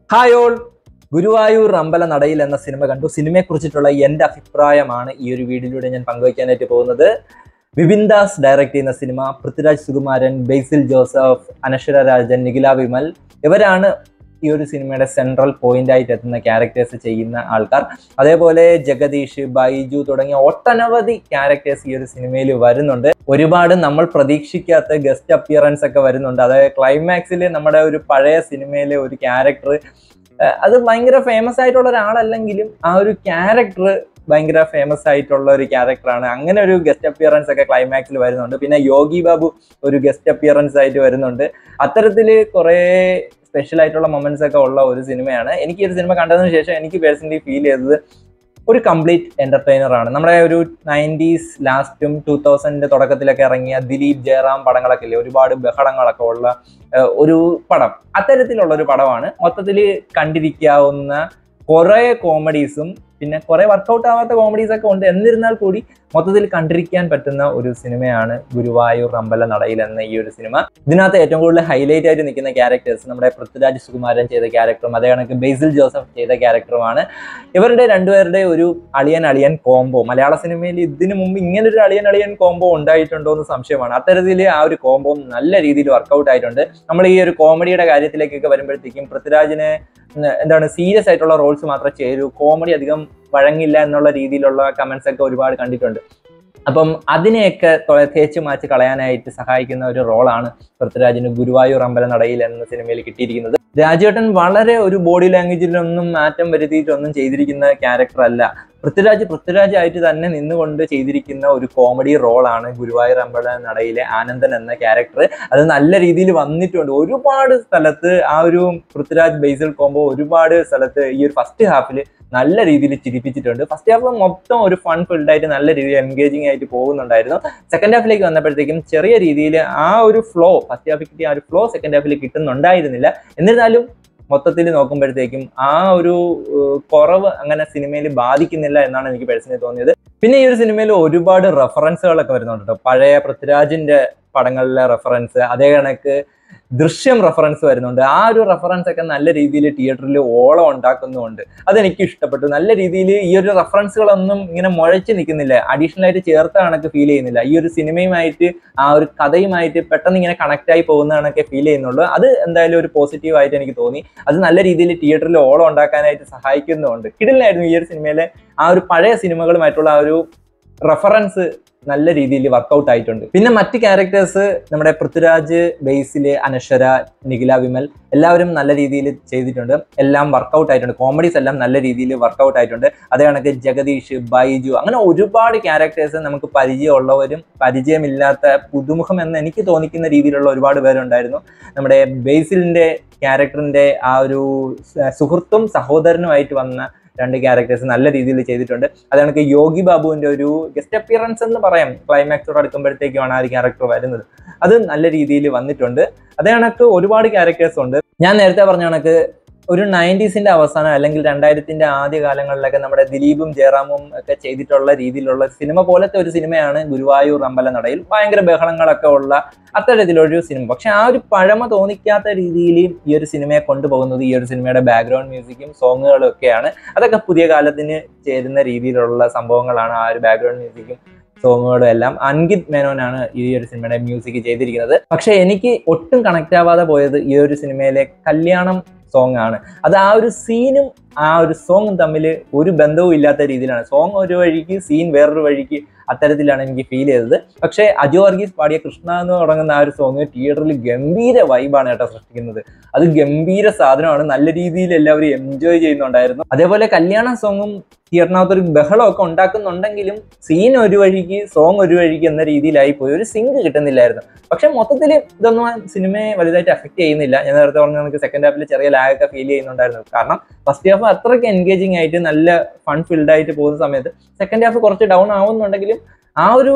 hi all Guruvayur അമ്പല നടയിൽ എന്ന സിനിമ കണ്ടു സിനിമയെക്കുറിച്ചിട്ടുള്ള എൻ്റെ അഭിപ്രായമാണ് ഈ ഒരു വീഡിയോയിലൂടെ ഞാൻ പങ്കുവയ്ക്കാനായിട്ട് പോകുന്നത് വിപിൻ ദാസ് ഡയറക്റ്റ് ചെയ്യുന്ന സിനിമ പൃഥ്വിരാജ് സുകുമാരൻ ബേസിൽ ജോസഫ് അനശ്വര രാജൻ നിഖില വിമൽ ഇവരാണ് ഈ ഒരു സിനിമയുടെ സെൻട്രൽ പോയിന്റ് ആയിട്ട് എത്തുന്ന ക്യാരക്ടേഴ്സ് ചെയ്യുന്ന ആൾക്കാർ അതേപോലെ ജഗദീഷ് ബൈജു തുടങ്ങിയ ഒട്ടനവധി ക്യാരക്ടേഴ്സ് ഈ ഒരു സിനിമയിൽ വരുന്നുണ്ട് ഒരുപാട് നമ്മൾ പ്രതീക്ഷിക്കാത്ത ഗസ്റ്റ് അപ്പിയറൻസ് ഒക്കെ വരുന്നുണ്ട് അതായത് ക്ലൈമാക്സിൽ നമ്മുടെ ഒരു പഴയ സിനിമയിലെ ഒരു ക്യാരക്ടർ അത് ഭയങ്കര ഫേമസ് ആയിട്ടുള്ള ഒരാളല്ലെങ്കിലും ആ ഒരു ക്യാരക്ടർ ഭയങ്കര ഫേമസ് ആയിട്ടുള്ള ഒരു ക്യാരക്ടറാണ് അങ്ങനെ ഒരു ഗസ്റ്റ് അപ്പിയറൻസ് ഒക്കെ ക്ലൈമാക്സിൽ വരുന്നുണ്ട് പിന്നെ യോഗി ബാബു ഒരു ഗസ്റ്റ് അപ്പിയറൻസ് ആയിട്ട് വരുന്നുണ്ട് അത്തരത്തിൽ കുറേ സ്പെഷ്യൽ ആയിട്ടുള്ള മൊമെന്റ്സ് ഒക്കെ ഉള്ള ഒരു സിനിമയാണ് എനിക്ക് ഈ ഒരു സിനിമ കണ്ടതിന് ശേഷം എനിക്ക് പേഴ്സണലി ഫീൽ ചെയ്തത് ഒരു കംപ്ലീറ്റ് എന്റർടൈനർ ആണ് നമ്മുടെ ഒരു നയൻറ്റീസ് ലാസ്റ്റും ടൂ തൗസൻഡിന്റെ തുടക്കത്തിലൊക്കെ ഇറങ്ങിയ ദിലീപ് ജയറാം പടങ്ങളൊക്കെ ഇല്ലേ ഒരുപാട് ബഹളങ്ങളൊക്കെ ഉള്ള ഏഹ്, ഒരു പടം അത്തരത്തിലുള്ള ഒരു പടമാണ് മൊത്തത്തിൽ കണ്ടിരിക്കാവുന്ന കുറേ കോമഡീസും പിന്നെ കുറെ വർക്കൗട്ട് ആവാത്ത കോമഡീസ് ഒക്കെ ഉണ്ട് എന്നിരുന്നാൽ കൂടി മൊത്തത്തിൽ കണ്ടിരിക്കാൻ പറ്റുന്ന ഒരു സിനിമയാണ് ഗുരുവായൂർ അമ്പല നടയിൽ എന്ന ഈ ഒരു സിനിമ ഇതിനകത്ത് ഏറ്റവും കൂടുതൽ ഹൈലൈറ്റ് ആയിട്ട് നിൽക്കുന്ന ക്യാരക്ടേഴ്സ് നമ്മുടെ പൃഥ്വിരാജ് സുകുമാരൻ ചെയ്ത ക്യാരക്ടറും അതേ കണക്ക് ബേസിൽ ജോസഫ് ചെയ്ത ക്യാരക്ടറുമാണ് ഇവരുടെ രണ്ടുപേരുടെ ഒരു അളിയൻ അളിയൻ കോംബോ മലയാള സിനിമയിൽ ഇതിനു മുമ്പ് ഇങ്ങനെ ഒരു അളിയൻ അളിയൻ കോംബോ ഉണ്ടായിട്ടുണ്ടോ എന്ന് സംശയമാണ് അത്തരത്തിൽ ആ ഒരു കോംബോ നല്ല രീതിയിൽ വർക്കൗട്ട് ആയിട്ടുണ്ട് നമ്മൾ ഈ ഒരു കോമഡിയുടെ കാര്യത്തിലേക്കൊക്കെ വരുമ്പോഴത്തേക്കും പൃഥ്വിരാജിന് എന്താണ് സീരിയസ് ആയിട്ടുള്ള റോൾസ് മാത്രമേ ചേരൂ കോമഡി അധികം വഴങ്ങില്ല എന്നുള്ള രീതിയിലുള്ള കമന്റ്സ് ഒക്കെ ഒരുപാട് കണ്ടിട്ടുണ്ട് അപ്പം അതിനെയൊക്കെ തൊ- തേച്ച് മാച്ച് കളയാനായിട്ട് സഹായിക്കുന്ന ഒരു റോളാണ് പൃഥ്വിരാജിന് ഗുരുവായൂർ അമ്പല നടയിൽ എന്ന സിനിമയിൽ കിട്ടിയിരിക്കുന്നത് രാജേട്ടൻ വളരെ ഒരു ബോഡി ലാംഗ്വേജിലൊന്നും മാറ്റം വരുത്തിയിട്ടൊന്നും ചെയ്തിരിക്കുന്ന ക്യാരക്ടർ അല്ല പൃഥ്വിരാജ് പൃഥ്വിരാജ് ആയിട്ട് തന്നെ നിന്നുകൊണ്ട് ചെയ്തിരിക്കുന്ന ഒരു കോമഡി റോളാണ് ഗുരുവായൂർ അമ്പല നടയിലെ ആനന്ദൻ എന്ന ക്യാരക്ടർ അത് നല്ല രീതിയിൽ വന്നിട്ടുണ്ട് ഒരുപാട് സ്ഥലത്ത് ആ ഒരു പൃഥ്വിരാജ് ബേസിൽ കോംബോ ഒരുപാട് സ്ഥലത്ത് ഈ ഒരു ഫസ്റ്റ് ഹാഫിൽ നല്ല രീതിയിൽ ചിരിപ്പിച്ചിട്ടുണ്ട് ഫസ്റ്റ് ഹാഫ് മൊത്തം ഒരു ഫൺ ഫിൽഡ് ആയിട്ട് നല്ല രീതിയിൽ എൻഗേജിങ് ആയിട്ട് പോകുന്നുണ്ടായിരുന്നു സെക്കൻഡ് ഹാഫിലേക്ക് വന്നപ്പോഴത്തേക്കും ചെറിയ രീതിയിൽ ആ ഒരു ഫ്ലോ ഫസ്റ്റ് ഹാഫിൽ കിട്ടിയ ആ ഒരു ഫ്ലോ സെക്കൻഡ് ഹാഫിൽ കിട്ടുന്നുണ്ടായിരുന്നില്ല എന്നിരുന്നാലും മൊത്തത്തിൽ നോക്കുമ്പോഴത്തേക്കും ആ ഒരു ഏഹ്, കുറവ് അങ്ങനെ സിനിമയിൽ ബാധിക്കുന്നില്ല എന്നാണ് എനിക്ക് പേഴ്സണലി തോന്നിയത് പിന്നെ ഈ ഒരു സിനിമയിൽ ഒരുപാട് റെഫറൻസുകളൊക്കെ വരുന്നുണ്ട് കേട്ടോ പഴയ പൃഥ്വിരാജിന്റെ പടങ്ങളിലെ റെഫറൻസ് അതേ കണക്ക് ദൃശ്യം റെഫറൻസ് വരുന്നുണ്ട് ആ ഒരു റെഫറൻസ് ഒക്കെ നല്ല രീതിയിൽ തിയേറ്ററിൽ ഓളം ഉണ്ടാക്കുന്നുമുണ്ട് അതെനിക്ക് ഇഷ്ടപ്പെട്ടു നല്ല രീതിയിൽ ഈ ഒരു റെഫറൻസുകളൊന്നും ഇങ്ങനെ മുഴച്ച് നിൽക്കുന്നില്ല അഡീഷണൽ ആയിട്ട് ചേർത്ത കണക്ക് ഫീൽ ചെയ്യുന്നില്ല ഈ ഒരു സിനിമയുമായിട്ട് ആ ഒരു കഥയുമായിട്ട് പെട്ടെന്ന് ഇങ്ങനെ കണക്ട് ആയി പോകുന്ന കണക്കെ ഫീൽ ചെയ്യുന്നുള്ളൂ അത് എന്തായാലും ഒരു പോസിറ്റീവ് ആയിട്ട് എനിക്ക് തോന്നി അത് നല്ല രീതിയിൽ തിയേറ്ററിൽ ഓളം ഉണ്ടാക്കാനായിട്ട് സഹായിക്കുന്നുമുണ്ട് കിടിലായിരുന്നു ഈ ഒരു സിനിമയിലെ ആ ഒരു പഴയ സിനിമകളുമായിട്ടുള്ള ആ ഒരു റെഫറൻസ് നല്ല രീതിയിൽ വർക്കൗട്ട് ആയിട്ടുണ്ട് പിന്നെ മറ്റ് ക്യാരക്ടേഴ്സ് നമ്മുടെ പൃഥ്വിരാജ് ബേസില് അനശ്വര നിഖില വിമൽ എല്ലാവരും നല്ല രീതിയിൽ ചെയ്തിട്ടുണ്ട് എല്ലാം വർക്കൗട്ട് ആയിട്ടുണ്ട് കോമഡീസ് എല്ലാം നല്ല രീതിയിൽ വർക്കൗട്ട് ആയിട്ടുണ്ട് അതേ കണക്ക് ജഗദീഷ് ബൈജു അങ്ങനെ ഒരുപാട് ക്യാരക്ടേഴ്സ് നമുക്ക് പരിചയമുള്ളവരും പരിചയമില്ലാത്ത പുതുമുഖം എന്ന് എനിക്ക് തോന്നിക്കുന്ന രീതിയിലുള്ള ഒരുപാട് പേരുണ്ടായിരുന്നു നമ്മുടെ ബേസിലിന്റെ ക്യാരക്ടറിന്റെ ആ ഒരു സ- സുഹൃത്തും സഹോദരനുമായിട്ട് വന്ന രണ്ട് ക്യാരക്ടേഴ്സ് നല്ല രീതിയിൽ ചെയ്തിട്ടുണ്ട് അത് കണക്ക് യോഗി ബാബുവിന്റെ ഒരു ഗസ്റ്റ് അപ്പിയറൻസ് എന്ന് പറയാം ക്ലൈമാക്സോട് അടുക്കുമ്പോഴത്തേക്കുമാണ് ആ ഒരു ക്യാരക്ടർ വരുന്നത് അത് നല്ല രീതിയിൽ വന്നിട്ടുണ്ട് അതേ കണക്ക് ഒരുപാട് ക്യാരക്ടേഴ്സ് ഉണ്ട് ഞാൻ നേരത്തെ പറഞ്ഞ കണക്ക് ഒരു നയൻറ്റീസിന്റെ അവസാനം അല്ലെങ്കിൽ രണ്ടായിരത്തിന്റെ ആദ്യ കാലങ്ങളിലൊക്കെ നമ്മുടെ ദിലീപും ജയറാമും ഒക്കെ ചെയ്തിട്ടുള്ള രീതിയിലുള്ള സിനിമ പോലത്തെ ഒരു സിനിമയാണ് ഗുരുവായൂർ അമ്പല നടയിൽ ഭയങ്കര ബഹളങ്ങളൊക്കെ ഉള്ള അത്തരത്തിലൊരു സിനിമ പക്ഷെ ആ ഒരു പഴമ തോന്നിക്കാത്ത രീതിയിൽ ഈ ഒരു സിനിമയെ കൊണ്ടുപോകുന്നത് ഈ ഒരു സിനിമയുടെ ബാക്ക്ഗ്രൗണ്ട് മ്യൂസിക്കും സോങ്ങുകളും ഒക്കെയാണ് അതൊക്കെ പുതിയ കാലത്തിന് ചേരുന്ന രീതിയിലുള്ള സംഭവങ്ങളാണ് ആ ഒരു ബാക്ക്ഗ്രൗണ്ട് മ്യൂസിക്കും സോങ്ങുകളും എല്ലാം അൻകിത് മേനോനാണ് ഈ ഒരു സിനിമയുടെ മ്യൂസിക് ചെയ്തിരിക്കുന്നത് പക്ഷെ എനിക്ക് ഒട്ടും കണക്ട് ആവാതെ പോയത് ഈ ഒരു സിനിമയിലെ കല്യാണം സോങ് ആണ് അത് ആ ഒരു സീനും ആ ഒരു സോങ്ങും തമ്മിൽ ഒരു ബന്ധവും ഇല്ലാത്ത രീതിയിലാണ് സോങ് ഒരു വഴിക്ക് സീൻ വേറൊരു വഴിക്ക് അത്തരത്തിലാണ് എനിക്ക് ഫീൽ ചെയ്തത് പക്ഷേ അജു വർഗീസ് പാടിയ കൃഷ്ണ എന്ന് തുടങ്ങുന്ന ആ ഒരു സോങ് തിയേറ്ററിൽ ഗംഭീര വൈബാണ് കേട്ടോ സൃഷ്ടിക്കുന്നത് അത് ഗംഭീര സാധനമാണ് നല്ല രീതിയിൽ എല്ലാവരും എൻജോയ് ചെയ്യുന്നുണ്ടായിരുന്നു അതേപോലെ കല്യാണ സോങ്ങും തിയേറ്ററിനകത്ത് ഒരു ബഹളമൊക്കെ ഉണ്ടാക്കുന്നുണ്ടെങ്കിലും സീൻ ഒരു വഴിക്ക് സോങ് ഒരു വഴിക്ക് എന്ന രീതിയിലായി പോയി ഒരു സിങ്ക് കിട്ടുന്നില്ലായിരുന്നു പക്ഷെ മൊത്തത്തിൽ ഇതൊന്നും ആ സിനിമയെ വലുതായിട്ട് എഫക്ട് ചെയ്യുന്നില്ല ഞാൻ നേരത്തെ പറഞ്ഞ നമുക്ക് സെക്കൻഡ് ഹാഫിൽ ചെറിയ ലാഗ് ഒക്കെ ഫീൽ ചെയ്യുന്നുണ്ടായിരുന്നു കാരണം ഫസ്റ്റ് ഹാഫ് അത്രയ്ക്ക് എൻഗേജിങ് ആയിട്ട് നല്ല ഫൺ ഫിൽഡ് ആയിട്ട് പോകുന്ന സമയത്ത് സെക്കൻഡ് ഹാഫ് കുറച്ച് ഡൗൺ ആവുന്നുണ്ടെങ്കിലും ആ ഒരു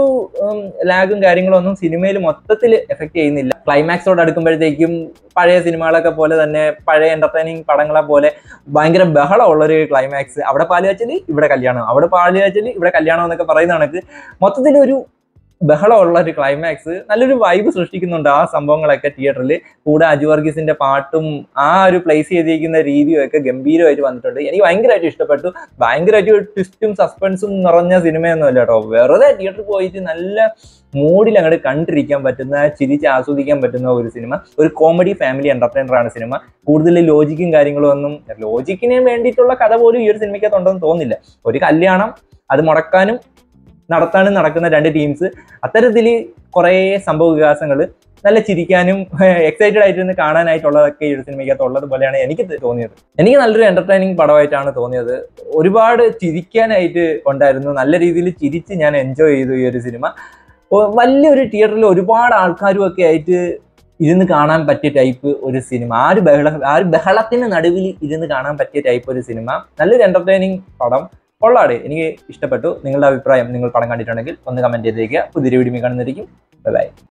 ലാഗും കാര്യങ്ങളും ഒന്നും സിനിമയിൽ മൊത്തത്തിൽ എഫക്ട് ചെയ്യുന്നില്ല ക്ലൈമാക്സോട് അടുക്കുമ്പോഴത്തേക്കും പഴയ സിനിമകളൊക്കെ പോലെ തന്നെ പഴയ എന്റർടൈനിങ് പടങ്ങളെ പോലെ ഭയങ്കര ബഹളമുള്ള ഒരു ക്ലൈമാക്സ് അവിടെ പാല് കാച്ചല് ഇവിടെ കല്യാണം അവിടെ പാല് കാച്ചല് ഇവിടെ കല്യാണം എന്നൊക്കെ പറയുന്ന കണക്ക് മൊത്തത്തിൽ ഒരു ബഹളമുള്ള ഒരു ക്ലൈമാക്സ് നല്ലൊരു വൈബ് സൃഷ്ടിക്കുന്നുണ്ട് ആ സംഭവങ്ങളൊക്കെ തിയേറ്ററിൽ കൂടെ അജു വർഗീസിന്റെ പാട്ടും ആ ഒരു പ്ലേസ് ചെയ്തിരിക്കുന്ന രീതിയും ഒക്കെ ഗംഭീരമായിട്ട് വന്നിട്ടുണ്ട് എനിക്ക് ഭയങ്കരമായിട്ട് ഇഷ്ടപ്പെട്ടു ഭയങ്കരമായിട്ട് ട്വിസ്റ്റും സസ്പെൻസും നിറഞ്ഞ സിനിമയൊന്നും അല്ല കേട്ടോ വെറുതെ തിയേറ്ററിൽ പോയിട്ട് നല്ല മൂഡിൽ അങ്ങോട്ട് കണ്ടിരിക്കാൻ പറ്റുന്ന ചിരിച്ച് ആസ്വദിക്കാൻ പറ്റുന്ന ഒരു സിനിമ ഒരു കോമഡി ഫാമിലി എന്റർടൈനർ ആണ് സിനിമ കൂടുതൽ ലോജിക്കും കാര്യങ്ങളും ഒന്നും ലോജിക്കിന് വേണ്ടിയിട്ടുള്ള കഥ പോലും ഈ ഒരു സിനിമയ്ക്കകത്തുണ്ടെന്ന് തോന്നുന്നില്ല ഒരു കല്യാണം അത് മുടക്കാനും നടത്താനും നടക്കുന്ന രണ്ട് ടീംസ് അത്തരത്തിൽ കുറേ സംഭവ വികാസങ്ങൾ നല്ല ചിരിക്കാനും എക്സൈറ്റഡ് ആയിട്ടിരുന്ന് കാണാനായിട്ടുള്ളതൊക്കെ ഈ ഒരു സിനിമയ്ക്കകത്ത് ഉള്ളത് പോലെയാണ് എനിക്ക് തോന്നിയത് എനിക്ക് നല്ലൊരു എന്റർടൈനിങ് പടമായിട്ടാണ് തോന്നിയത് ഒരുപാട് ചിരിക്കാനായിട്ട് ഉണ്ടായിരുന്നു നല്ല രീതിയിൽ ചിരിച്ച് ഞാൻ എൻജോയ് ചെയ്തു ഈ ഒരു സിനിമ ഒ- വലിയൊരു തിയേറ്ററിൽ ഒരുപാട് ആൾക്കാരും ഒക്കെ ആയിട്ട് ഇരുന്ന് കാണാൻ പറ്റിയ ടൈപ്പ് ഒരു സിനിമ ആ ഒരു ബഹള ആ ഒരു ബഹളത്തിന് നടുവിൽ ഇരുന്ന് കാണാൻ പറ്റിയ ടൈപ്പ് ഒരു സിനിമ നല്ലൊരു എന്റർടൈനിങ് പടം കൊള്ളാട് എനിക്ക് ഇഷ്ടപ്പെട്ടു നിങ്ങളുടെ അഭിപ്രായം നിങ്ങൾ പടം കണ്ടിട്ടുണ്ടെങ്കിൽ ഒന്ന് കമന്റ് ചെയ്തേക്കുക പുതിയൊരു വീഡിയോ കാണുന്നതായിരിക്കും ബൈ